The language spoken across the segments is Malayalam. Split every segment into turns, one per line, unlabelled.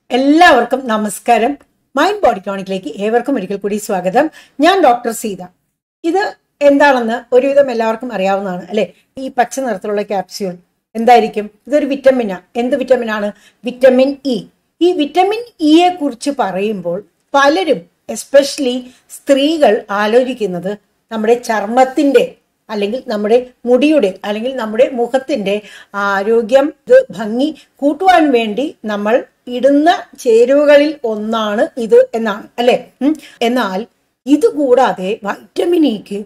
എല്ലാവർക്കും നമസ്കാരം മൈൻഡ് ബോഡി ടോണിക്കിലേക്ക് ഏവർക്കും ഒരിക്കൽ കൂടി സ്വാഗതം ഞാൻ ഡോക്ടർ സീത ഇത് എന്താണെന്ന് ഒരുവിധം എല്ലാവർക്കും അറിയാവുന്നതാണ് അല്ലെ ഈ പച്ച നിറത്തിലുള്ള ക്യാപ്സ്യൂൾ എന്തായിരിക്കും ഇതൊരു വിറ്റമിനാ എന്ത് വിറ്റമിനാണ് വിറ്റമിൻ ഇ ഈ വിറ്റമിൻ ഇയെ കുറിച്ച് പറയുമ്പോൾ പലരും എസ്പെഷ്യലി സ്ത്രീകൾ ആലോചിക്കുന്നത് നമ്മുടെ ചർമ്മത്തിന്റെ അല്ലെങ്കിൽ നമ്മുടെ മുടിയുടെ അല്ലെങ്കിൽ നമ്മുടെ മുഖത്തിന്റെ ആരോഗ്യം ഇത് ഭംഗി കൂട്ടുവാൻ വേണ്ടി നമ്മൾ ഇടുന്ന ചേരുവകളിൽ ഒന്നാണ് ഇത് എന്നാണ് അല്ലെ ഉം. എന്നാൽ ഇത് കൂടാതെ വൈറ്റമിൻ ഇക്ക്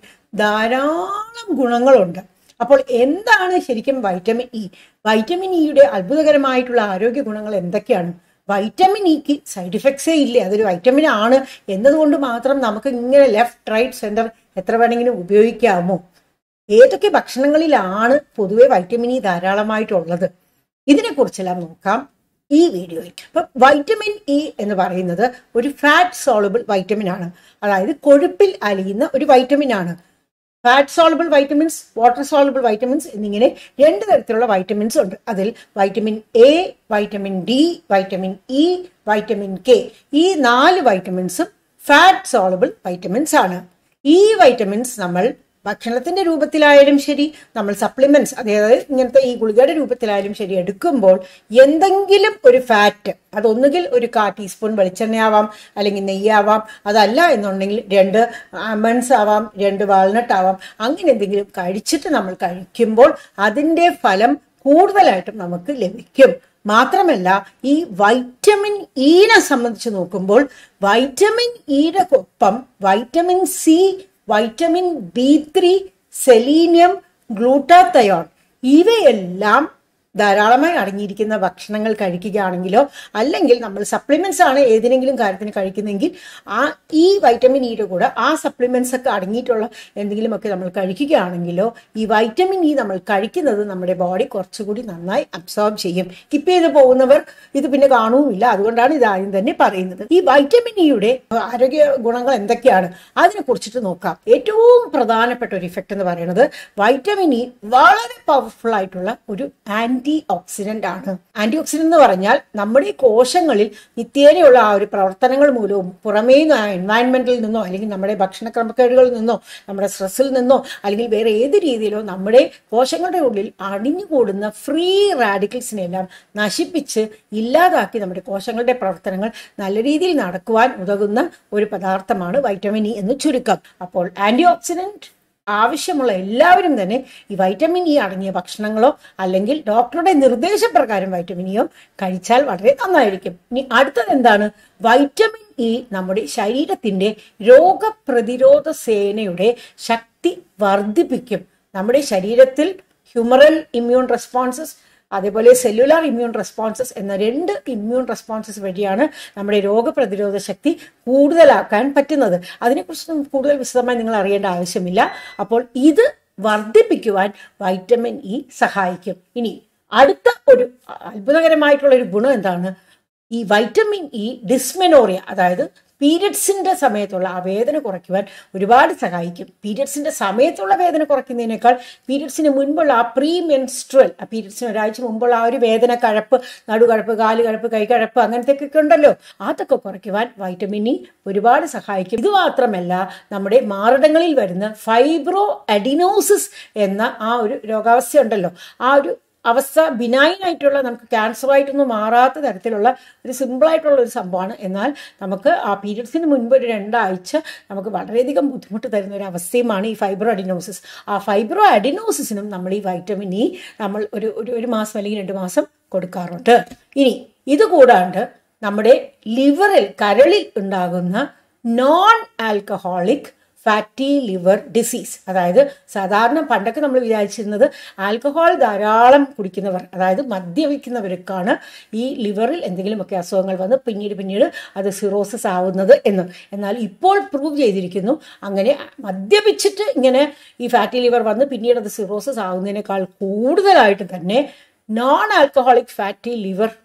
ധാരാളം ഗുണങ്ങളുണ്ട് അപ്പോൾ എന്താണ് ശരിക്കും വൈറ്റമിൻ ഇ വൈറ്റമിൻ ഇയുടെ അത്ഭുതകരമായിട്ടുള്ള ആരോഗ്യ ഗുണങ്ങൾ എന്തൊക്കെയാണ് വൈറ്റമിൻ ഇക്ക് സൈഡ് ഇഫക്ട്സേ ഇല്ല അതൊരു വൈറ്റമിൻ ആണ് എന്നതുകൊണ്ട് മാത്രം നമുക്ക് ഇങ്ങനെ ലെഫ്റ്റ് റൈറ്റ് സെന്റർ എത്ര വേണമെങ്കിലും ഉപയോഗിക്കാമോ ഏതൊക്കെ ഭക്ഷണങ്ങളിലാണ് പൊതുവെ വൈറ്റമിൻ ഇ ധാരാളമായിട്ടുള്ളത് ഇതിനെക്കുറിച്ചെല്ലാം നോക്കാം ഈ വീഡിയോയിൽ അപ്പൊ വൈറ്റമിൻ ഇ എന്ന് പറയുന്നത് ഒരു ഫാറ്റ് സോളബിൾ വൈറ്റമിൻ ആണ് അതായത് കൊഴുപ്പിൽ അലിയുന്ന ഒരു വൈറ്റമിൻ ആണ് fat soluble vitamins water soluble vitamins എന്നിങ്ങനെ രണ്ട് തരത്തിലുള്ള വൈറ്റമിൻസ് ഉണ്ട് അതിൽ vitamin A vitamin D vitamin E vitamin K ഈ നാല് വൈറ്റമിൻസും ഫാറ്റ് സോളബിൾ വൈറ്റമിൻസ് ആണ് ഈ വൈറ്റമിൻസ് നമ്മൾ ഭക്ഷണത്തിന്റെ രൂപത്തിലായാലും ശരി നമ്മൾ സപ്ലിമെന്റ്സ് അതായത് ഇങ്ങനത്തെ ഈ ഗുളികയുടെ രൂപത്തിലായാലും ശരി എടുക്കുമ്പോൾ എന്തെങ്കിലും ഒരു ഫാറ്റ് അതൊന്നുകിൽ ഒരു കാ ടീസ്പൂൺ വെളിച്ചെണ്ണയാവാം അല്ലെങ്കിൽ നെയ്യാവാം അതല്ല എന്നുണ്ടെങ്കിൽ രണ്ട് ആമണ്ട്സ് ആവാം രണ്ട് വാൾനട്ട് ആവാം അങ്ങനെ എന്തെങ്കിലും കഴിച്ചിട്ട് നമ്മൾ കഴിക്കുമ്പോൾ അതിന്റെ ഫലം കൂടുതലായിട്ടും നമുക്ക് ലഭിക്കും മാത്രമല്ല ഈ വൈറ്റമിൻ ഇനെ സംബന്ധിച്ച് നോക്കുമ്പോൾ വൈറ്റമിൻ ഇയുടെ ഒപ്പം vitamin C vitamin B three selenium glutathione ഇവയെല്ലാം ധാരാളമായി അടങ്ങിയിരിക്കുന്ന ഭക്ഷണങ്ങൾ കഴിക്കുകയാണെങ്കിലോ അല്ലെങ്കിൽ നമ്മൾ സപ്ലിമെന്റ്സ് ആണ് ഏതിനെങ്കിലും കാര്യത്തിന് കഴിക്കുന്നെങ്കിൽ ആ ഈ വൈറ്റമിൻ ഇയുടെ കൂടെ ആ സപ്ലിമെന്റ്സ് ഒക്കെ അടങ്ങിയിട്ടുള്ള എന്തെങ്കിലുമൊക്കെ നമ്മൾ കഴിക്കുകയാണെങ്കിലോ ഈ വൈറ്റമിൻ ഇ നമ്മൾ കഴിക്കുന്നത് നമ്മുടെ ബോഡി കുറച്ചുകൂടി നന്നായി അബ്സോർബ് ചെയ്യും കിപ്പ് ചെയ്ത് പോകുന്നവർ ഇത് പിന്നെ കാണുമില്ല അതുകൊണ്ടാണ് ഇത് ആദ്യം തന്നെ പറയുന്നത് ഈ വൈറ്റമിൻ ഇയുടെ ആരോഗ്യ ഗുണങ്ങൾ എന്തൊക്കെയാണ് അതിനെ കുറിച്ചിട്ട് നോക്കാം ഏറ്റവും പ്രധാനപ്പെട്ട ഒരു ഇഫക്റ്റ് എന്ന് പറയുന്നത് വൈറ്റമിൻ ഇ വളരെ പവർഫുൾ ആയിട്ടുള്ള ഒരു ആന്റി ഓക്സിഡന്റ് ആണ് ആന്റി ഓക്സിഡന്റ് എന്ന് പറഞ്ഞാൽ നമ്മുടെ ഈ കോശങ്ങളിൽ നിത്യേനയുള്ള ആ ഒരു പ്രവർത്തനങ്ങൾ മൂലവും പുറമേ നിന്ന് എൻവയൺമെന്റിൽ നിന്നോ അല്ലെങ്കിൽ നമ്മുടെ ഭക്ഷണ ക്രമക്കേടുകളിൽ നിന്നോ നമ്മുടെ സ്ട്രെസ്സിൽ നിന്നോ അല്ലെങ്കിൽ വേറെ ഏത് രീതിയിലോ നമ്മുടെ കോശങ്ങളുടെ ഉള്ളിൽ അടിഞ്ഞുകൂടുന്ന ഫ്രീ റാഡിക്കൽസിനെ എല്ലാം നശിപ്പിച്ച് ഇല്ലാതാക്കി നമ്മുടെ കോശങ്ങളുടെ പ്രവർത്തനങ്ങൾ നല്ല രീതിയിൽ നടക്കുവാൻ ഉതകുന്ന ഒരു പദാർത്ഥമാണ് വൈറ്റമിൻ ഇ എന്ന് ചുരുക്കം അപ്പോൾ ആന്റി ഓക്സിഡന്റ് ആവശ്യമുള്ള എല്ലാവരും തന്നെ ഈ വൈറ്റമിൻ ഇ അടങ്ങിയ ഭക്ഷണങ്ങളോ അല്ലെങ്കിൽ ഡോക്ടറുടെ നിർദ്ദേശപ്രകാരം വൈറ്റമിൻ ഇയോ കഴിച്ചാൽ വളരെ നന്നായിരിക്കും ഇനി അടുത്തത് എന്താണ് വൈറ്റമിൻ ഇ നമ്മുടെ ശരീരത്തിന്റെ രോഗപ്രതിരോധ സേനയുടെ ശക്തി വർദ്ധിപ്പിക്കും നമ്മുടെ ശരീരത്തിൽ ഹ്യൂമറൽ ഇമ്മ്യൂൺ റെസ്പോൺസസ് അതേപോലെ സെല്ലുലാർ ഇമ്മ്യൂൺ റെസ്പോൺസസ് എന്ന രണ്ട് ഇമ്മ്യൂൺ റെസ്പോൺസസ് വഴിയാണ് നമ്മുടെ രോഗപ്രതിരോധ ശക്തി കൂടുതലാക്കാൻ പറ്റുന്നത് അതിനെക്കുറിച്ച് കൂടുതൽ വിശദമായി നിങ്ങൾ അറിയേണ്ട ആവശ്യമില്ല അപ്പോൾ ഇത് വർദ്ധിപ്പിക്കുവാൻ വൈറ്റമിൻ ഇ സഹായിക്കും ഇനി അടുത്ത ഒരു അത്ഭുതകരമായിട്ടുള്ള ഒരു ഗുണം എന്താണ് ഈ വൈറ്റമിൻ ഇ ഡിസ്മെനോറിയ അതായത് പീരിയഡ്സിന്റെ സമയത്തുള്ള ആ വേദന കുറയ്ക്കുവാൻ ഒരുപാട് സഹായിക്കും പീരിയഡ്സിന്റെ സമയത്തുള്ള വേദന കുറയ്ക്കുന്നതിനേക്കാൾ പീരിയഡ്സിന് മുൻപുള്ള ആ പ്രീ മെൻസ്ട്രൽ ആ പീരിയഡ്സിന് ഒരാഴ്ച മുമ്പുള്ള ആ ഒരു വേദന കഴപ്പ് നടുകഴപ്പ് കാല് കഴപ്പ് കൈ കഴപ്പ് അങ്ങനത്തെയൊക്കെ ഉണ്ടല്ലോ അതൊക്കെ കുറയ്ക്കുവാൻ വൈറ്റമിൻ ഇ ഒരുപാട് സഹായിക്കും ഇത് മാത്രമല്ല നമ്മുടെ മാറിടങ്ങളിൽ വരുന്ന ഫൈബ്രോ അഡിനോസിസ് എന്ന ആ ഒരു രോഗാവസ്ഥ ഉണ്ടല്ലോ ആ ഒരു അവസ്ഥ ബിനായിൻ ആയിട്ടുള്ള നമുക്ക് ക്യാൻസറായിട്ടൊന്നും മാറാത്ത തരത്തിലുള്ള ഒരു സിമ്പിളായിട്ടുള്ള ഒരു സംഭവമാണ് എന്നാൽ നമുക്ക് ആ പീരിയഡ്സിന് മുൻപ് ഒരു രണ്ടാഴ്ച നമുക്ക് വളരെയധികം ബുദ്ധിമുട്ട് തരുന്ന ഒരു അവസ്ഥയുമാണ് ഈ ഫൈബ്രോ അഡിനോസിസ് ആ ഫൈബ്രോ അഡിനോസിസിനും നമ്മൾ ഈ വൈറ്റമിൻ ഇ നമ്മൾ ഒരു ഒരു ഒരു മാസം അല്ലെങ്കിൽ രണ്ട് മാസം കൊടുക്കാറുണ്ട് ഇനി ഇത് കൂടാണ്ട് നമ്മുടെ ലിവറിൽ കരളിൽ ഉണ്ടാകുന്ന non alcoholic fatty liver disease അതായത് സാധാരണ പണ്ടൊക്കെ നമ്മൾ വിചാരിച്ചിരുന്നത് ആൽക്കഹോൾ ധാരാളം കുടിക്കുന്നവർ അതായത് മദ്യപിക്കുന്നവർക്കാണ് ഈ ലിവറിൽ എന്തെങ്കിലുമൊക്കെ അസുഖങ്ങൾ വന്ന് പിന്നീട് പിന്നീട് അത് സിറോസിസ് ആവുന്നത് എന്ന് എന്നാൽ ഇപ്പോൾ പ്രൂവ് ചെയ്തിരിക്കുന്നു അങ്ങനെ മദ്യപിച്ചിട്ട് ഇങ്ങനെ ഈ ഫാറ്റി ലിവർ വന്ന് പിന്നീട് അത് സിറോസിസ് ആവുന്നതിനേക്കാൾ കൂടുതലായിട്ട് തന്നെ നോൺ ആൽക്കഹോളിക് ഫാറ്റി ലിവർ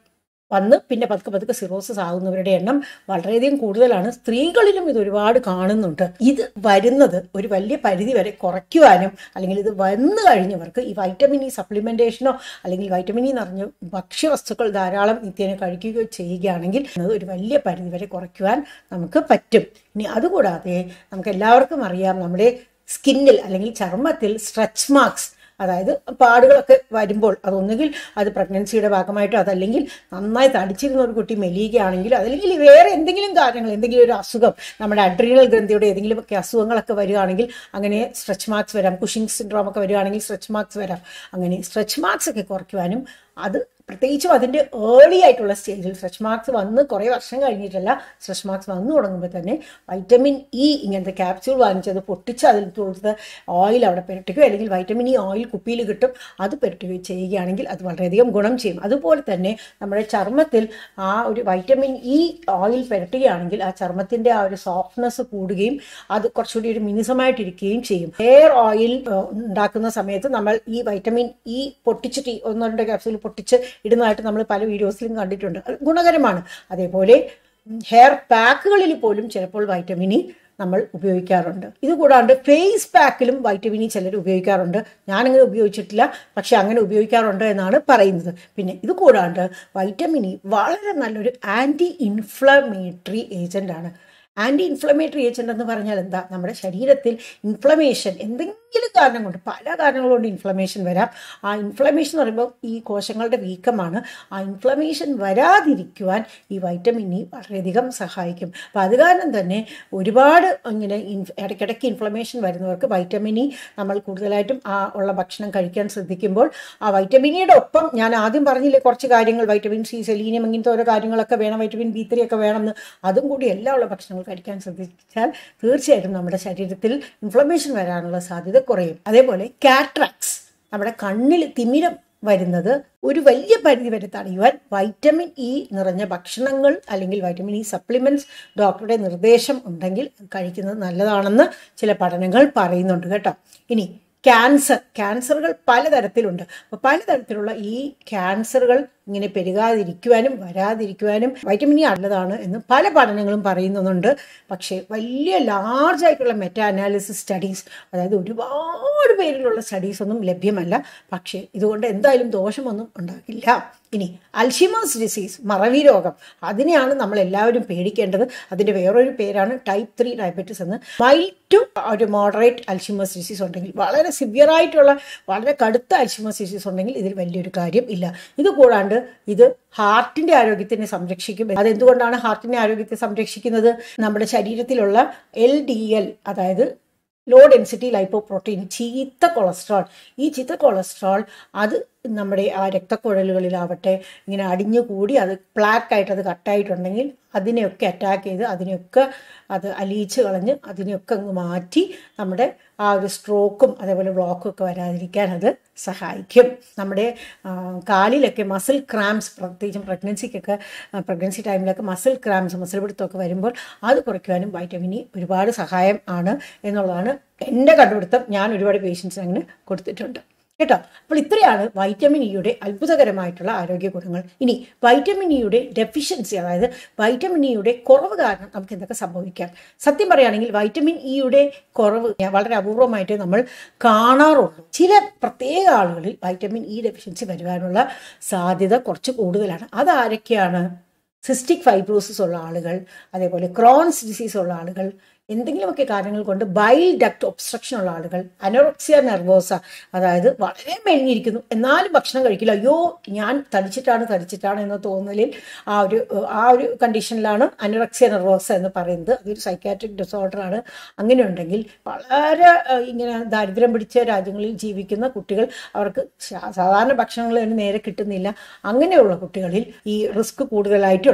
വന്ന് പിന്നെ പതുക്കെ പതുക്കെ സിറോസിസ് ആകുന്നവരുടെ എണ്ണം വളരെയധികം കൂടുതലാണ് സ്ത്രീകളിലും ഇത് ഒരുപാട് കാണുന്നുണ്ട് ഇത് വരുന്നത് ഒരു വലിയ പരിധി വരെ കുറയ്ക്കുവാനും അല്ലെങ്കിൽ ഇത് വന്നു കഴിഞ്ഞവർക്ക് ഈ വൈറ്റമിൻ ഇ സപ്ലിമെന്റേഷനോ അല്ലെങ്കിൽ വൈറ്റമിൻ ഇ നിറഞ്ഞ ഭക്ഷ്യവസ്തുക്കൾ ധാരാളം നിത്യേന കഴിക്കുകയോ ചെയ്യുകയാണെങ്കിൽ അത് ഒരു വലിയ പരിധി വരെ കുറയ്ക്കുവാൻ നമുക്ക് പറ്റും ഇനി അതുകൂടാതെ നമുക്ക് എല്ലാവർക്കും അറിയാം നമ്മുടെ സ്കിന്നിൽ അല്ലെങ്കിൽ ചർമ്മത്തിൽ സ്ട്രെച്ച് മാർക്സ് അതായത് പാടുകളൊക്കെ വരുമ്പോൾ അതൊന്നുകിൽ അത് പ്രഗ്നൻസിയുടെ ഭാഗമായിട്ടോ അതല്ലെങ്കിൽ നന്നായി തടിച്ചിരുന്ന ഒരു കുട്ടി മെലിയുകയാണെങ്കിൽ അതല്ലെങ്കിൽ വേറെ എന്തെങ്കിലും കാര്യങ്ങൾ എന്തെങ്കിലും ഒരു അസുഖം നമ്മുടെ അഡ്രീനൽ ഗ്രന്ഥിയുടെ ഏതെങ്കിലും ഒക്കെ അസുഖങ്ങളൊക്കെ വരികയാണെങ്കിൽ അങ്ങനെ സ്ട്രെച്ച് മാർക്സ് വരാം കുഷിംഗ് സിൻഡ്രോം ഒക്കെ വരികയാണെങ്കിൽ സ്ട്രെച്ച് മാർക്സ് വരാം അങ്ങനെ സ്ട്രെച്ച് മാർക്സ് ഒക്കെ കുറയ്ക്കുവാനും അത് പ്രത്യേകിച്ചും അതിൻ്റെ ഏർലി ആയിട്ടുള്ള സ്റ്റേജിൽ സ്ട്രെച്ച് മാർക്സ് വന്ന് കുറേ വർഷം കഴിഞ്ഞിട്ടല്ല സ്ട്രെച്ച് മാർക്സ് വന്നു തുടങ്ങുമ്പോൾ തന്നെ വൈറ്റമിൻ ഇ ഇങ്ങനത്തെ ക്യാപ്സ്യൂൾ വാങ്ങിച്ചത് പൊട്ടിച്ച് അതിൽ കൊടുത്ത് ഓയിൽ അവിടെ പുരട്ടുകയോ അല്ലെങ്കിൽ വൈറ്റമിൻ ഇ ഓയിൽ കുപ്പിയിൽ കിട്ടും അത് പുരട്ടുകയോ ചെയ്യുകയാണെങ്കിൽ അത് വളരെയധികം ഗുണം ചെയ്യും അതുപോലെ തന്നെ നമ്മുടെ ചർമ്മത്തിൽ ആ ഒരു വൈറ്റമിൻ ഇ ഓയിൽ പുരട്ടുകയാണെങ്കിൽ ആ ചർമ്മത്തിൻ്റെ ആ ഒരു സോഫ്റ്റ്നെസ് കൂടുകയും അത് കുറച്ചുകൂടി ഒരു മിനുസമായിട്ടിരിക്കുകയും ചെയ്യും ഹെയർ ഓയിൽ ഉണ്ടാക്കുന്ന സമയത്ത് നമ്മൾ ഈ വൈറ്റമിൻ ഇ പൊട്ടിച്ചിട്ട് ഈ ഒന്നോ രണ്ടോ ക്യാപ്സ്യൂൾ പൊട്ടിച്ച് ഇടുന്നതായിട്ട് നമ്മൾ പല വീഡിയോസിലും കണ്ടിട്ടുണ്ട് അത് ഗുണകരമാണ് അതേപോലെ ഹെയർ പാക്കുകളിൽ പോലും ചിലപ്പോൾ വൈറ്റമിൻ ഇ നമ്മൾ ഉപയോഗിക്കാറുണ്ട് ഇത് കൂടാണ്ട് ഫേസ് പാക്കിലും വൈറ്റമിൻ ഇ ചിലർ ഉപയോഗിക്കാറുണ്ട് ഞാനങ്ങനെ ഉപയോഗിച്ചിട്ടില്ല പക്ഷെ അങ്ങനെ ഉപയോഗിക്കാറുണ്ട് എന്നാണ് പറയുന്നത് പിന്നെ ഇത് കൂടാണ്ട് വൈറ്റമിൻ ഇ വളരെ നല്ലൊരു ആൻറ്റി ഇൻഫ്ലമേറ്ററി ഏജൻ്റ് ആണ് ആൻറ്റി ഇൻഫ്ലമേറ്ററി ഏജൻ്റ് എന്ന് പറഞ്ഞാൽ എന്താ നമ്മുടെ ശരീരത്തിൽ ഇൻഫ്ലമേഷൻ എന്തെങ്കിലും കാരണം കൊണ്ട് പല കാരണങ്ങൾ കൊണ്ട് ഇൻഫ്ലമേഷൻ വരാം ആ ഇൻഫ്ലമേഷൻ എന്ന് പറയുമ്പോൾ ഈ കോശങ്ങളുടെ വീക്കമാണ് ആ ഇൻഫ്ലമേഷൻ വരാതിരിക്കുവാൻ ഈ വൈറ്റമിൻ ഇ വളരെയധികം സഹായിക്കും അപ്പോൾ അത് കാരണം തന്നെ ഒരുപാട് ഇങ്ങനെ ഇൻഫ് ഇടയ്ക്കിടയ്ക്ക് ഇൻഫ്ലമേഷൻ വരുന്നവർക്ക് വൈറ്റമിൻ ഇ നമ്മൾ കൂടുതലായിട്ടും ആ ഉള്ള ഭക്ഷണം കഴിക്കാൻ ശ്രദ്ധിക്കുമ്പോൾ ആ വൈറ്റമിൻ ഇയുടെ ഒപ്പം ഞാൻ ആദ്യം പറഞ്ഞില്ലേ കുറച്ച് കാര്യങ്ങൾ വൈറ്റമിൻ സി സെലീനിയം ഇങ്ങനത്തെ ഓരോ കാര്യങ്ങളൊക്കെ വേണം വൈറ്റമിൻ ബി ത്രീ ഒക്കെ വേണമെന്ന് അതും കൂടി എല്ലാം ഉള്ള ഭക്ഷണങ്ങൾ കഴിക്കാൻ ശ്രദ്ധിച്ചാൽ തീർച്ചയായിട്ടും നമ്മുടെ ശരീരത്തിൽ ഇൻഫ്ലമേഷൻ വരാനുള്ള സാധ്യത കുറയും അതേപോലെ കാട്രാക്സ് നമ്മുടെ കണ്ണിൽ തിമിരം വരുന്നത് ഒരു വലിയ പരിധി വരെ തടയുവാൻ വൈറ്റമിൻ ഇ നിറഞ്ഞ ഭക്ഷണങ്ങൾ അല്ലെങ്കിൽ വൈറ്റമിൻ ഇ സപ്ലിമെന്റ്സ് ഡോക്ടറുടെ നിർദ്ദേശം ഉണ്ടെങ്കിൽ കഴിക്കുന്നത് നല്ലതാണെന്ന് ചില പഠനങ്ങൾ പറയുന്നുണ്ട് കേട്ടോ ഇനി ക്യാൻസർ ക്യാൻസറുകൾ പലതരത്തിലുണ്ട് അപ്പോൾ പലതരത്തിലുള്ള ഈ ക്യാൻസറുകൾ ഇങ്ങനെ പെരുകാതിരിക്കുവാനും വരാതിരിക്കുവാനും വൈറ്റമിൻ ഇ നല്ലതാണ് എന്ന് പല പഠനങ്ങളും പറയുന്നുണ്ട് പക്ഷേ വലിയ ലാർജ് ആയിട്ടുള്ള മെറ്റാ അനാലിസിസ് സ്റ്റഡീസ് അതായത് ഒരുപാട് പേരിലുള്ള സ്റ്റഡീസ് ഒന്നും ലഭ്യമല്ല പക്ഷേ ഇതുകൊണ്ട് എന്തായാലും ദോഷമൊന്നും ഉണ്ടാകില്ല ഇനി അൽഷിമേഴ്സ് ഡിസീസ് മറവി രോഗം അതിനെയാണ് നമ്മൾ എല്ലാവരും പേടിക്കേണ്ടത് അതിൻ്റെ വേറൊരു പേരാണ് ടൈപ്പ് ത്രീ ഡയബറ്റീസ് എന്ന് മൈൽഡ് ടു ഒരു മോഡറേറ്റ് അൽഷിമേഴ്സ് ഡിസീസ് ഉണ്ടെങ്കിൽ വളരെ സിവിയർ ആയിട്ടുള്ള വളരെ കടുത്ത അൽഷിമേഴ്സ് ഡിസീസ് ഉണ്ടെങ്കിൽ ഇതിൽ വലിയൊരു കാര്യം ഇല്ല ഇത് കൂടാണ്ട് ഇത് ഹാർട്ടിന്റെ ആരോഗ്യത്തിനെ സംരക്ഷിക്കും അതെന്തുകൊണ്ടാണ് ഹാർട്ടിന്റെ ആരോഗ്യത്തെ സംരക്ഷിക്കുന്നത് നമ്മുടെ ശരീരത്തിലുള്ള എൽ ഡി എൽ അതായത് ലോ ഡെൻസിറ്റി ലൈപ്പോ പ്രോട്ടീൻ ചീത്ത കൊളസ്ട്രോൾ ഈ ചീത്ത കൊളസ്ട്രോൾ അത് നമ്മുടെ ആ രക്തക്കുഴലുകളിലാവട്ടെ ഇങ്ങനെ അടിഞ്ഞു കൂടി അത് പ്ലാക്ക് ആയിട്ട് അത് കട്ടായിട്ടുണ്ടെങ്കിൽ അതിനെയൊക്കെ അറ്റാക്ക് ചെയ്ത് അതിനെയൊക്കെ അത് അലിയിച്ച് കളഞ്ഞ് അതിനെയൊക്കെ അങ്ങ് മാറ്റി നമ്മുടെ ആ ഒരു സ്ട്രോക്കും അതേപോലെ ബ്ലോക്കും ഒക്കെ വരാതിരിക്കാൻ അത് സഹായിക്കും നമ്മുടെ കാലിലൊക്കെ മസിൽ ക്രാംസ് പ്രത്യേകിച്ചും പ്രഗ്നൻസിക്കൊക്കെ പ്രഗ്നൻസി ടൈമിലൊക്കെ മസിൽ ക്രാംസ് മസിൽ പിടുത്തമൊക്കെ വരുമ്പോൾ അത് കുറയ്ക്കുവാനും വൈറ്റമിൻ ഇ ഒരുപാട് സഹായം ആണ് എന്നുള്ളതാണ് എൻ്റെ കണ്ടുപിടുത്തം ഞാൻ ഒരുപാട് പേഷ്യൻസിന് അങ്ങനെ കൊടുത്തിട്ടുണ്ട് കേട്ടോ അപ്പോൾ ഇത്രയാണ് വൈറ്റമിൻ ഇയുടെ അത്ഭുതകരമായിട്ടുള്ള ആരോഗ്യ ഗുണങ്ങൾ ഇനി വൈറ്റമിൻ ഇയുടെ ഡെഫിഷ്യൻസി അതായത് വൈറ്റമിൻ ഇയുടെ കുറവ് കാരണം നമുക്ക് എന്തൊക്കെ സംഭവിക്കാം സത്യം പറയുകയാണെങ്കിൽ വൈറ്റമിൻ ഇയുടെ കുറവ് വളരെ അപൂർവമായിട്ട് നമ്മൾ കാണാറുള്ളൂ ചില പ്രത്യേക ആളുകളിൽ വൈറ്റമിൻ ഇ ഡെഫിഷ്യൻസി വരുവാനുള്ള സാധ്യത കുറച്ച് കൂടുതലാണ് അതാരൊക്കെയാണ് സിസ്റ്റിക് ഫൈബ്രോസിസ് ഉള്ള ആളുകൾ അതേപോലെ ക്രോൺസ് ഡിസീസ് ഉള്ള ആളുകൾ എന്തെങ്കിലുമൊക്കെ കാര്യങ്ങൾ കൊണ്ട് ബൈൽ ഡക്ട് ഒബ്സ്ട്രക്ഷൻ ഉള്ള ആളുകൾ അനോറക്സിയ നെർവോസ അതായത് വളരെ മെലിഞ്ഞിരിക്കുന്നു എന്നാലും ഭക്ഷണം കഴിക്കില്ല അയ്യോ ഞാൻ തടിച്ചിട്ടാണ് തടിച്ചിട്ടാണ് എന്ന തോന്നലിൽ ആ ഒരു ആ ഒരു കണ്ടീഷനിലാണ് അനോറക്സിയ നെർവോസ എന്ന് പറയുന്നത് അതൊരു സൈക്കാട്രിക് ഡിസോർഡറാണ് അങ്ങനെ ഉണ്ടെങ്കിൽ വളരെ ഇങ്ങനെ ദാരിദ്ര്യം പിടിച്ച രാജ്യങ്ങളിൽ ജീവിക്കുന്ന കുട്ടികൾ അവർക്ക് സാധാരണ ഭക്ഷണങ്ങൾ തന്നെ നേരെ കിട്ടുന്നില്ല അങ്ങനെയുള്ള കുട്ടികളിൽ ഈ റിസ്ക് കൂടുതലായിട്ടുള്ളത്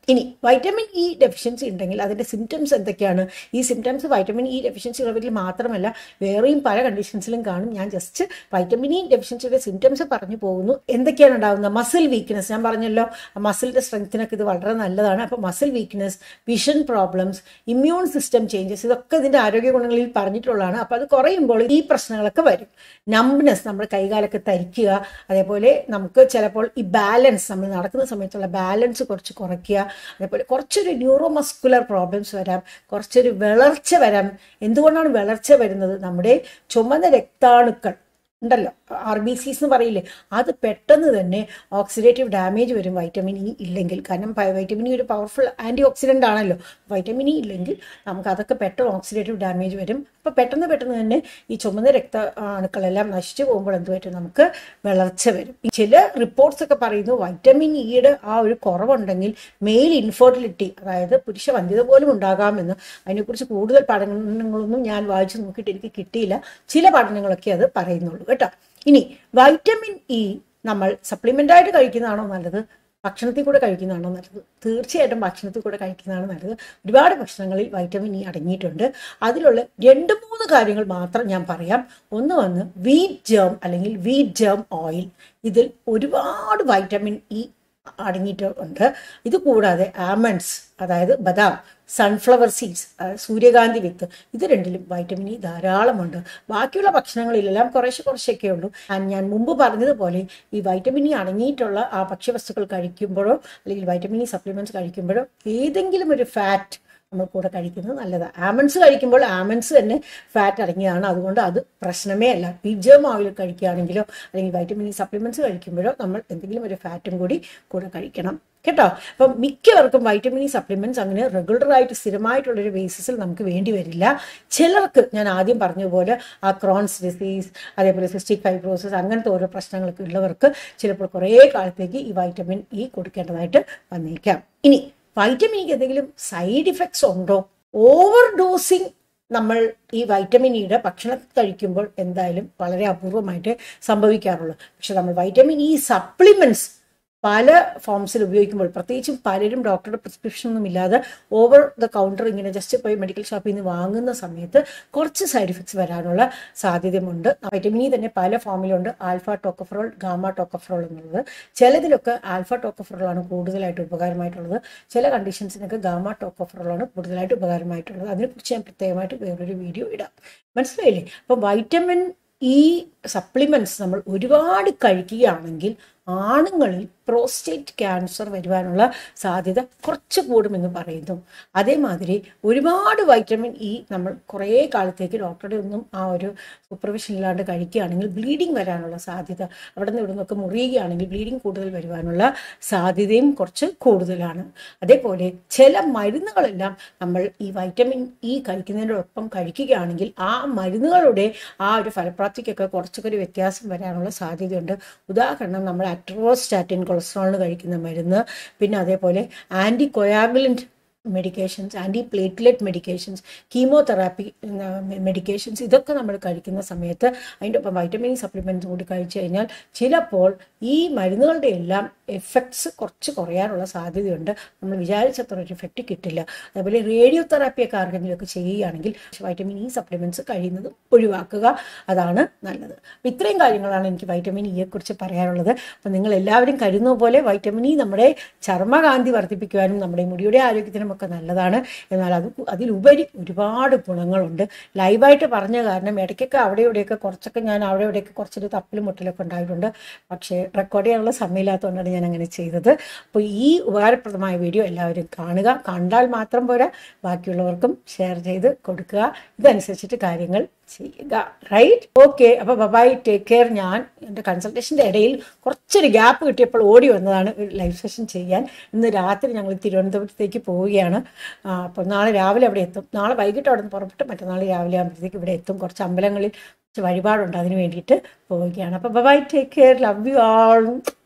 ഇനി വൈറ്റമിൻ ഇ ഡെഫിഷ്യൻസി ഉണ്ടെങ്കിൽ അതിൻ്റെ സിംറ്റംസ് എന്തൊക്കെയാണ് ഈ സിംറ്റംസ് വൈറ്റമിൻ ഇ ഡെഫിഷ്യൻസി ഉള്ളവരിൽ മാത്രമല്ല വേറെയും പല കണ്ടീഷൻസിലും കാണും ഞാൻ ജസ്റ്റ് വൈറ്റമിൻ ഇ ഡെഫിഷ്യൻസിയുടെ സിംറ്റംസ് പറഞ്ഞു പോകുന്നു എന്തൊക്കെയാണ് ഉണ്ടാകുന്നത് മസിൽ വീക്ക്നെസ് ഞാൻ പറഞ്ഞല്ലോ മസിലിൻ്റെ സ്ട്രെങ്ത്തിനൊക്കെ ഇത് വളരെ നല്ലതാണ് അപ്പോൾ muscle weakness vision problems immune system changes ഇതൊക്കെ ഇതിൻ്റെ ആരോഗ്യ ഗുണങ്ങളിൽ പറഞ്ഞിട്ടുള്ളതാണ് അപ്പോൾ അത് കുറയുമ്പോൾ ഈ പ്രശ്നങ്ങളൊക്കെ വരും നംബ്നെസ് നമ്മുടെ കൈകാലൊക്കെ തരിക്കുക അതേപോലെ നമുക്ക് ചിലപ്പോൾ ഈ ബാലൻസ് നമ്മൾ നടക്കുന്ന സമയത്തുള്ള ബാലൻസ് കുറച്ച് കുറയ്ക്കുക അതേപോലെ കുറച്ചൊരു ന്യൂറോ മസ്കുലർ പ്രോബ്ലംസ് വരാം കുറച്ചൊരു വിളർച്ച വരാം എന്തുകൊണ്ടാണ് വിളർച്ച വരുന്നത് നമ്മുടെ ചുമന്ന രക്താണുക്കൾ ഉണ്ടല്ലോ ആർ ബി സിസ് എന്ന് പറയില്ലേ അത് പെട്ടെന്ന് തന്നെ ഓക്സിഡേറ്റീവ് ഡാമേജ് വരും വൈറ്റമിൻ ഇ ഇല്ലെങ്കിൽ കാരണം വൈറ്റമിൻ ഇ ഒരു പവർഫുൾ ആൻറ്റി ഓക്സിഡൻ്റ് ആണല്ലോ വൈറ്റമിൻ ഇ ഇല്ലെങ്കിൽ നമുക്ക് അതൊക്കെ പെട്ടെന്ന് ഓക്സിഡേറ്റീവ് ഡാമേജ് വരും അപ്പോൾ പെട്ടെന്ന് പെട്ടെന്ന് തന്നെ ഈ ചുമന്ന രക്ത അണുക്കളെല്ലാം നശിച്ചു പോകുമ്പോൾ എന്ത് പറ്റും നമുക്ക് വിളർച്ച വരും ചില റിപ്പോർട്ട്സ് ഒക്കെ പറയുന്നു വൈറ്റമിൻ ഇയുടെ ആ ഒരു കുറവുണ്ടെങ്കിൽ മെയിൽ ഇൻഫെർട്ടിലിറ്റി അതായത് പുരുഷ വന്ധ്യത പോലും ഉണ്ടാകാമെന്ന് അതിനെക്കുറിച്ച് കൂടുതൽ പഠനങ്ങളൊന്നും ഞാൻ വായിച്ചു നോക്കിയിട്ട് എനിക്ക് കിട്ടിയില്ല ചില പഠനങ്ങളൊക്കെ അത് പറയുന്നുള്ളൂ കേട്ടോ ഇനി വൈറ്റമിൻ ഇ നമ്മൾ സപ്ലിമെൻ്റായിട്ട് കഴിക്കുന്നതാണോ നല്ലത് ഭക്ഷണത്തിൽ കൂടെ കഴിക്കുന്നതാണോ നല്ലത് തീർച്ചയായിട്ടും ഭക്ഷണത്തിൽ കൂടെ കഴിക്കുന്നതാണ് നല്ലത് ഒരുപാട് ഭക്ഷണങ്ങളിൽ വൈറ്റമിൻ ഇ അടങ്ങിയിട്ടുണ്ട് അതിലുള്ള രണ്ട് മൂന്ന് കാര്യങ്ങൾ മാത്രം ഞാൻ പറയാം ഒന്ന് വന്ന് വീറ്റ് ജേം അല്ലെങ്കിൽ വീറ്റ് ജേം ഓയിൽ ഇതിൽ ഒരുപാട് വൈറ്റമിൻ ഇ അടങ്ങിയിട്ടുണ്ട് ഇത് കൂടാതെ ആമണ്ട്സ് അതായത് ബദാം സൺഫ്ലവർ സീഡ്സ് സൂര്യകാന്തി വിത്ത് ഇത് രണ്ടിലും വൈറ്റമിൻ ഇ ധാരാളമുണ്ട് ബാക്കിയുള്ള ഭക്ഷണങ്ങളിലെല്ലാം കുറേശ്ശെ കുറച്ചൊക്കെ ഉള്ളൂ ഞാൻ മുമ്പ് പറഞ്ഞതുപോലെ ഈ വൈറ്റമിൻ ഇ അടങ്ങിയിട്ടുള്ള ആ ഭക്ഷ്യവസ്തുക്കൾ കഴിക്കുമ്പോഴോ അല്ലെങ്കിൽ വൈറ്റമിൻ ഇ സപ്ലിമെന്റ്സ് കഴിക്കുമ്പോഴോ ഏതെങ്കിലും ഒരു ഫാറ്റ് നമ്മൾ കൂടെ കഴിക്കുന്നത് നല്ലതാണ് ആമൻസ് കഴിക്കുമ്പോൾ ആമൻസ് തന്നെ ഫാറ്റ് അടങ്ങിയതാണ് അതുകൊണ്ട് അത് പ്രശ്നമേ അല്ല പിജം ഓയിൽ കഴിക്കുകയാണെങ്കിലോ അല്ലെങ്കിൽ വൈറ്റമിൻ ഇ സപ്ലിമെന്റ്സ് കഴിക്കുമ്പോഴോ നമ്മൾ എന്തെങ്കിലും ഒരു ഫാറ്റും കൂടി കൂടെ കഴിക്കണം കേട്ടോ അപ്പം മിക്കവർക്കും വൈറ്റമിൻ ഇ സപ്ലിമെന്റ്സ് അങ്ങനെ റെഗുലറായിട്ട് സ്ഥിരമായിട്ടുള്ളൊരു ബേസിസിൽ നമുക്ക് വേണ്ടി വരില്ല ചിലർക്ക് ഞാൻ ആദ്യം പറഞ്ഞതുപോലെ ആ ക്രോൺസ് ഡിസീസ് അതേപോലെ സിസ്റ്റിക് ഫൈബ്രോസിസ് അങ്ങനത്തെ ഓരോ പ്രശ്നങ്ങളൊക്കെ ഉള്ളവർക്ക് ചിലപ്പോൾ കുറേ കാലത്തേക്ക് ഈ വൈറ്റമിൻ ഇ കൊടുക്കേണ്ടതായിട്ട് വന്നേക്കാം ഇനി വൈറ്റമിൻ ഇക്ക് എന്തെങ്കിലും സൈഡ് ഇഫക്ട്സ് ഉണ്ടോ ഓവർ ഡോസിങ് നമ്മൾ ഈ വൈറ്റമിൻ ഇയുടെ ഭക്ഷണം കഴിക്കുമ്പോൾ എന്തായാലും വളരെ അപൂർവമായിട്ട് സംഭവിക്കാറുള്ളൂ പക്ഷെ നമ്മൾ വൈറ്റമിൻ ഇ സപ്ലിമെന്റ്സ് പല ഫോംസിൽ ഉപയോഗിക്കുമ്പോൾ പ്രത്യേകിച്ചും പലരും ഡോക്ടറുടെ പ്രിസ്ക്രിപ്ഷൻ ഒന്നും ഇല്ലാതെ ഓവർ ദ കൗണ്ടർ ഇങ്ങനെ ജസ്റ്റ് പോയി മെഡിക്കൽ ഷോപ്പിൽ നിന്ന് വാങ്ങുന്ന സമയത്ത് കുറച്ച് സൈഡ് ഇഫക്ട്സ് വരാനുള്ള സാധ്യതയുമുണ്ട് വൈറ്റമിൻ ഇ തന്നെ പല ഫോമിലുണ്ട് ആൽഫ ടോക്കഫറോൾ ഗാമ ടോക്കഫറോൾ എന്നുള്ളത് ചിലതിലൊക്കെ ആൽഫ ടോക്കഫറോളാണ് കൂടുതലായിട്ട് ഉപകാരമായിട്ടുള്ളത് ചില കണ്ടീഷൻസിനൊക്കെ ഗാമ ടോക്കഫറോളാണ് കൂടുതലായിട്ട് ഉപകാരമായിട്ടുള്ളത് അതിനെക്കുറിച്ച് ഞാൻ പ്രത്യേകമായിട്ട് വേറൊരു വീഡിയോ ഇടാം മനസ്സിലായില്ലേ അപ്പം വൈറ്റമിൻ ഈ സപ്ലിമെന്റ്സ് നമ്മൾ ഒരുപാട് കഴിക്കുകയാണെങ്കിൽ ആണുങ്ങളിൽ പ്രോസ്റ്റേറ്റ് ക്യാൻസർ വരുവാനുള്ള സാധ്യത കുറച്ച് കൂടുമെന്ന് പറയുന്നു അതേമാതിരി ഒരുപാട് വൈറ്റമിൻ ഇ നമ്മൾ കുറേ കാലത്തേക്ക് ഡോക്ടറുടെ ഒന്നും ആ ഒരു സൂപ്പർവിഷൻ ഇല്ലാണ്ട് കഴിക്കുകയാണെങ്കിൽ ബ്ലീഡിങ് വരാനുള്ള സാധ്യത അവിടെ നിന്ന് ഇവിടെ നിന്നൊക്കെ മുറിയുകയാണെങ്കിൽ ബ്ലീഡിങ് കൂടുതൽ വരുവാനുള്ള സാധ്യതയും കുറച്ച് കൂടുതലാണ് അതേപോലെ ചില മരുന്നുകളെല്ലാം നമ്മൾ ഈ വൈറ്റമിൻ ഇ കഴിക്കുന്നതിനോടൊപ്പം കഴിക്കുകയാണെങ്കിൽ ആ മരുന്നുകളുടെ ആ ഒരു ഫലപ്രാപ്തിക്കൊക്കെ കുറച്ചൊക്കെ ഒരു വ്യത്യാസം വരാനുള്ള സാധ്യതയുണ്ട് ഉദാഹരണം നമ്മൾ അട്രോസ്റ്റാറ്റിൻ കൊളസ്ട്രോളിന് കഴിക്കുന്ന മരുന്ന് പിന്നെ അതേപോലെ anticoagulant medications antiplatelet medications chemotherapy medications ഇതൊക്കെ നമ്മൾ കഴിക്കുന്ന സമയത്ത് അതിൻ്റെ ഒപ്പം വൈറ്റമിൻ സപ്ലിമെൻറ്റ്സ് കൂടി കഴിച്ചു കഴിഞ്ഞാൽ ചിലപ്പോൾ ഈ മരുന്നുകളുടെ എല്ലാം എഫക്ട്സ് കുറച്ച് കുറയാനുള്ള സാധ്യതയുണ്ട് നമ്മൾ വിചാരിച്ചത്ര ഒരു എഫക്റ്റ് കിട്ടില്ല അതേപോലെ റേഡിയോ തെറാപ്പിയൊക്കെ ആർക്കെങ്കിലുമൊക്കെ ചെയ്യുകയാണെങ്കിൽ വൈറ്റമിൻ ഇ സപ്ലിമെൻറ്റ്സ് കഴിയുന്നതും ഒഴിവാക്കുക അതാണ് നല്ലത് അപ്പം ഇത്രയും കാര്യങ്ങളാണ് എനിക്ക് വൈറ്റമിൻ ഇയെ കുറിച്ച് പറയാനുള്ളത് അപ്പം നിങ്ങൾ എല്ലാവരും കരുതുന്ന പോലെ വൈറ്റമിൻ ഇ നമ്മുടെ ചർമ്മകാന്തി വർദ്ധിപ്പിക്കുവാനും നമ്മുടെ മുടിയുടെ ആരോഗ്യത്തിനും ഒക്കെ നല്ലതാണ് എന്നാൽ അത് അതിലുപരി ഒരുപാട് ഗുണങ്ങളുണ്ട് ലൈവായിട്ട് പറഞ്ഞ കാരണം ഇടയ്ക്കൊക്കെ അവിടെ ഇവിടെയൊക്കെ കുറച്ചൊക്കെ ഞാൻ അവിടെ ഇവിടെയൊക്കെ കുറച്ചൊരു തപ്പിലും മുട്ടലൊക്കെ ഉണ്ടായിട്ടുണ്ട് പക്ഷേ റെക്കോർഡ് ചെയ്യാനുള്ള സമയമില്ലാത്തതുകൊണ്ടാണ് ഞാൻ അങ്ങനെ ചെയ്തത് അപ്പോൾ ഈ ഉപകാരപ്രദമായ വീഡിയോ എല്ലാവരും കാണുക കണ്ടാൽ മാത്രം പോരാ ബാക്കിയുള്ളവർക്കും ഷെയർ ചെയ്ത് കൊടുക്കുക ഇതനുസരിച്ചിട്ട് കാര്യങ്ങൾ ചെയ്യുക റൈറ്റ് ഓക്കെ അപ്പോൾ ബബായ് ടേക്ക് കെയർ ഞാൻ എൻ്റെ കൺസൾട്ടേഷൻ്റെ ഇടയിൽ കുറച്ചൊരു ഗ്യാപ്പ് കിട്ടിയപ്പോൾ ഓടി വന്നതാണ് ഒരു ലൈവ് സെഷൻ ചെയ്യാൻ ഇന്ന് രാത്രി ഞങ്ങൾ തിരുവനന്തപുരത്തേക്ക് പോവുകയാണ് അപ്പോൾ നാളെ രാവിലെ അവിടെ എത്തും നാളെ വൈകിട്ട് അവിടെ നിന്ന് പുറപ്പെട്ട് മറ്റന്നാൾ രാവിലെ ആകുമ്പോഴത്തേക്ക് ഇവിടെ എത്തും കുറച്ച് അമ്പലങ്ങളിൽ കുറച്ച് വഴിപാടുണ്ട് അതിന് വേണ്ടിയിട്ട് പോവുകയാണ് അപ്പോൾ bye bye take care love you all